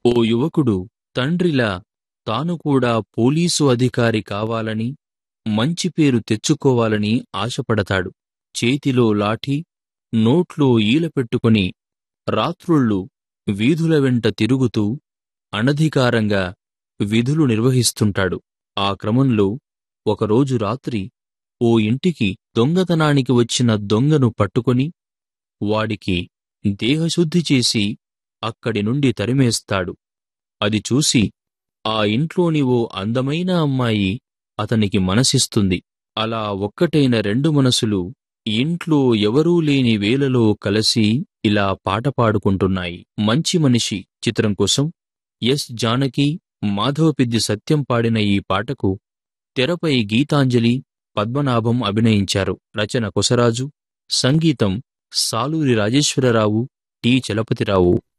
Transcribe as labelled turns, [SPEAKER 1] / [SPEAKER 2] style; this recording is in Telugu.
[SPEAKER 1] ఓ యువకుడు తండ్రిలా తాను కూడా పోలీసు అధికారి కావాలని మంచి పేరు తెచ్చుకోవాలని ఆశపడతాడు చేతిలో లాఠీ నోట్లో ఈల పెట్టుకుని రాత్రుళ్ళు వీధుల వెంట తిరుగుతూ అనధికారంగా విధులు నిర్వహిస్తుంటాడు ఆ క్రమంలో ఒకరోజు రాత్రి ఓ ఇంటికి దొంగతనానికి వచ్చిన దొంగను పట్టుకొని వాడికి దేహశుద్ధి చేసి అక్కడి నుండి తరిమేస్తాడు అది చూసి ఆ ఇంట్లోని ఓ అందమైన అమ్మాయి అతనికి మనసిస్తుంది అలా ఒక్కటైన రెండు మనసులు ఇంట్లో ఎవరూ లేని వేళలో కలిసి ఇలా పాట పాడుకుంటున్నాయి మంచి మనిషి చిత్రం కోసం ఎస్ జానకి మాధవపెద్ది సత్యం పాడిన ఈ పాటకు తెరపై గీతాంజలి పద్మనాభం అభినయించారు రచన కొసరాజు సంగీతం సాలూరి రాజేశ్వరరావు టి చలపతిరావు